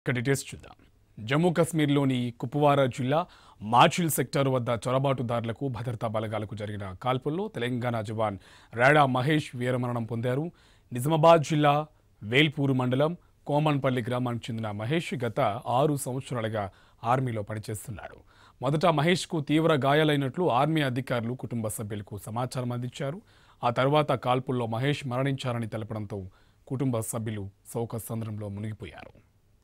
ఇక డీటెయిల్స్ చూద్దాం జమ్మూ కాశ్మీర్లోని కుప్వారా జిల్లా మాచిల్ సెక్టార్ వద్ద చొరబాటుదారులకు భద్రతా బలగాలకు జరిగిన కాల్పుల్లో తెలంగాణ జవాన్ రాడా మహేష్ వీరమరణం పొందారు నిజామాబాద్ జిల్లా వేల్పూరు మండలం కోమన్పల్లి గ్రామానికి చెందిన మహేష్ గత ఆరు సంవత్సరాలుగా ఆర్మీలో పనిచేస్తున్నాడు మొదట మహేష్కు తీవ్ర గాయాలైనట్లు ఆర్మీ అధికారులు కుటుంబ సభ్యులకు సమాచారం అందించారు ఆ తర్వాత కాల్పుల్లో మహేష్ మరణించారని తెలపడంతో కుటుంబ సభ్యులు శోకసంద్రంలో మునిగిపోయారు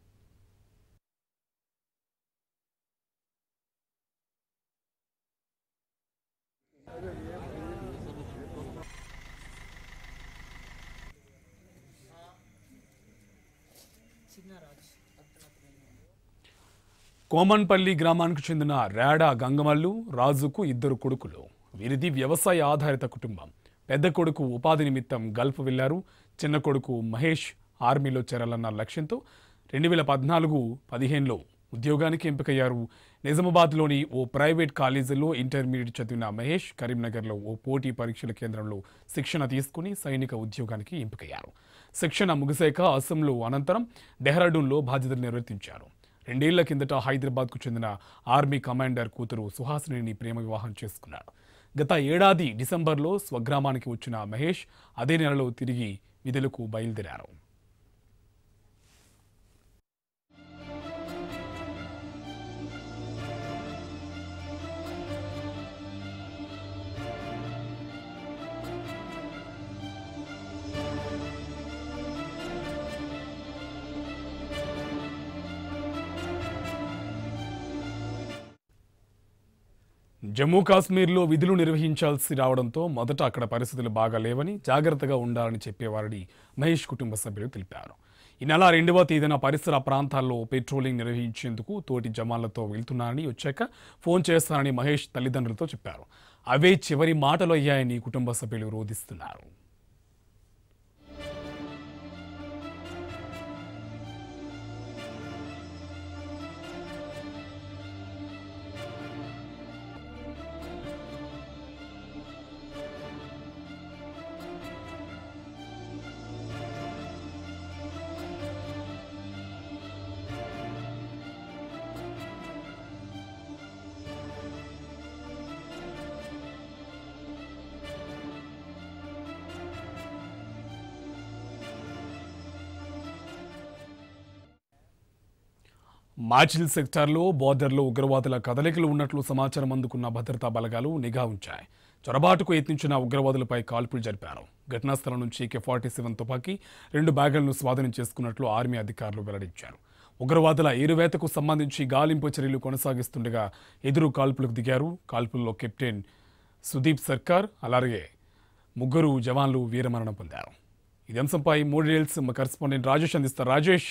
కోమన్పల్లి గ్రామానికి చెందిన రేడా గంగమల్లు రాజుకు ఇద్దరు కొడుకులు వీరిది వ్యవసాయ ఆధారిత కుటుంబం పెద్ద కొడుకు ఉపాధి నిమిత్తం గల్ఫ్ వెళ్లారు చిన్న కొడుకు మహేష్ ఆర్మీలో చేరాలన్న లక్ష్యంతో రెండు వేల పద్నాలుగు పదిహేనులో ఉద్యోగానికి ఎంపికయ్యారు నిజామాబాద్లోని ఓ ప్రైవేట్ కాలేజీలో ఇంటర్మీడియట్ చదివిన మహేష్ కరీంనగర్లో ఓ పోటీ పరీక్షల కేంద్రంలో శిక్షణ తీసుకుని సైనిక ఉద్యోగానికి ఎంపికయ్యారు శిక్షణ ముగిశాక అసెంబ్లో అనంతరం డెహ్రాడూన్లో బాధ్యతలు నిర్వర్తించారు రెండేళ్ల కిందట హైదరాబాద్కు చెందిన ఆర్మీ కమాండర్ కూతురు సుహాసినిని ప్రేమ వివాహం చేసుకున్నాడు గత ఏడాది డిసెంబర్లో స్వగ్రామానికి వచ్చిన మహేష్ అదే నెలలో తిరిగి విధులకు బయలుదేరారు జమ్మూ కాశ్మీర్లో విధులు నిర్వహించాల్సి రావడంతో మొదట అక్కడ పరిస్థితులు బాగా లేవని జాగ్రత్తగా ఉండాలని చెప్పేవారని మహేష్ కుటుంబ సభ్యులు తెలిపారు ఈ నెల రెండవ తేదీన పరిసర ప్రాంతాల్లో పెట్రోలింగ్ నిర్వహించేందుకు తోటి జమాన్లతో వెళ్తున్నానని వచ్చాక ఫోన్ చేస్తానని మహేష్ తల్లిదండ్రులతో చెప్పారు అవే చివరి మాటలు అయ్యాయని కుటుంబ సభ్యులు రోధిస్తున్నారు మాచిల్ సెక్టార్లో బోర్డర్లో ఉగ్రవాదుల కదలికలు ఉన్నట్లు సమాచారం అందుకున్న భద్రతా బలగాలు నిఘా ఉంచాయి చొరబాటుకు యత్నించిన ఉగ్రవాదులపై కాల్పులు జరిపారు ఘటనా స్థలం నుంచి కే ఫార్టీ సెవెన్ తుపాకీ రెండు బ్యాగులను స్వాధీనం చేసుకున్నట్లు ఆర్మీ అధికారులు వెల్లడించారు ఉగ్రవాదుల ఏరువేతకు సంబంధించి గాలింపు చర్యలు కొనసాగిస్తుండగా ఎదురు కాల్పులకు దిగారు కాల్పుల్లో కెప్టెన్ సుదీప్ సర్కార్ అలాగే ముగ్గురు జవాన్లు వీరమరణం పొందారు ఇది అంశంపై మూడు డీటెయిల్స్ మా కరెస్పాండెంట్ రాజేష్ అందిస్తారు రాజేష్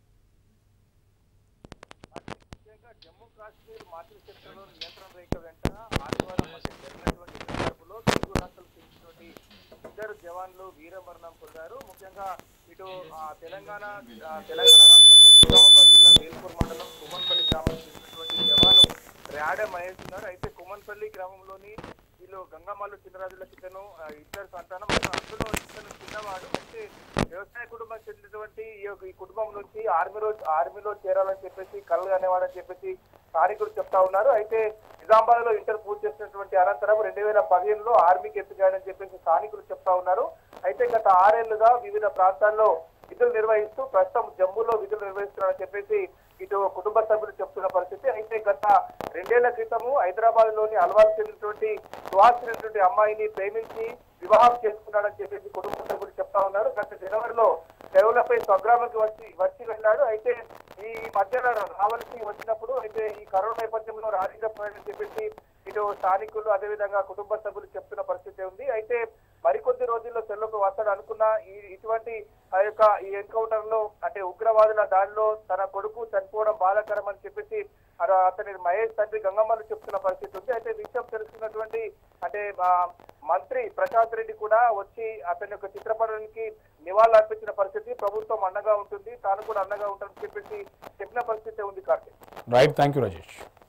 ముఖ్యంగా జమ్మూ కాశ్మీర్ మాచిల్ సెక్టర్లో నియంత్రణ రేఖ వెంట ఆదివారం మధ్య జరిగినటువంటి కాల్పులో తెలుగు రాష్ట్రాలకు చెందినటువంటి ఇద్దరు జవాన్లు వీరమరణం పొందారు ముఖ్యంగా ఇటు ఆ, తెలంగాణ ఆ, తెలంగాణ రాష్ట్రంలోని నిజామాబాద్ జిల్లా వేల్పూర్ మండలం కుమన్పల్లి గ్రామానికి చెందినటువంటి జవాను ర్యాడ మహేష్ ఉన్నారు అయితే కుమన్పల్లి గ్రామంలోని వీళ్ళు గంగమ్మలు చిన్నరాజులకి ఇతను ఆ, ఇద్దరు సంతానం అయితే అందులో ఇతను చిన్నవాడు అయితే వ్యవసాయ కుటుంబం చెందినటువంటి ఈ యొక్క ఈ కుటుంబం నుంచి ఆర్మీలో ఆర్మీలో చేరాలని చెప్పేసి కలలు అనేవాడని చెప్పేసి స్థానికులు చెప్తా ఉన్నారు అయితే నిజామాబాద్ లో ఇంటర్ పూర్తి చేసినటువంటి అనంతరం రెండు వేల పదిహేనులో ఆర్మీకి ఎత్తుగాడని చెప్పేసి స్థానికులు చెప్తా ఉన్నారు అయితే గత ఆరేళ్లుగా వివిధ ప్రాంతాల్లో విధులు నిర్వహిస్తూ ప్రస్తుతం జమ్మూలో విధులు నిర్వహిస్తున్నారని చెప్పేసి ఇటు కుటుంబ సభ్యులు చెప్తున్న పరిస్థితి అయితే గత రెండేళ్ల క్రితము హైదరాబాద్ లోని అలవాలు చెందినటువంటి సుహాసినటువంటి అమ్మాయిని ప్రేమించి వివాహం చేసుకున్నాడని చెప్పేసి కుటుంబ సభ్యులు చెప్తా ఉన్నారు గత జనవరిలో సెలవులపై స్వగ్రామానికి వచ్చి వచ్చి వెళ్ళాడు అయితే ఈ మధ్యన రావాల్సి వచ్చినప్పుడు అయితే ఈ కరోనా నేపథ్యంలో రాజకీయపోయాడని చెప్పేసి ఇటు స్థానికులు అదేవిధంగా కుటుంబ సభ్యులు చెప్తున్న పరిస్థితి ఉంది అయితే మరికొద్ది రోజుల్లో సెలవుకు వస్తాడు అనుకున్న ఈ ఇటువంటి ఆ యొక్క ఈ ఎన్కౌంటర్ లో అంటే ఉగ్రవాదుల దాడిలో తన కొడుకు చనిపోవడం బాధాకరం అని చెప్పేసి అర- అతని మహేష్ తండ్రి గంగమ్మలు చెప్తున్న పరిస్థితి ఉంది అయితే విషయం తెలుసుకున్నటువంటి అంటే ఆ, మంత్రి ప్రశాంత్ రెడ్డి కూడా వచ్చి అతని యొక్క చిత్రపటానికి నివాళులు అర్పించిన పరిస్థితి ప్రభుత్వం అండగా ఉంటుంది తాను కూడా అండగా ఉంటానని చెప్పేసి చెప్పిన పరిస్థితి ఉంది Karthik right thank you Rajesh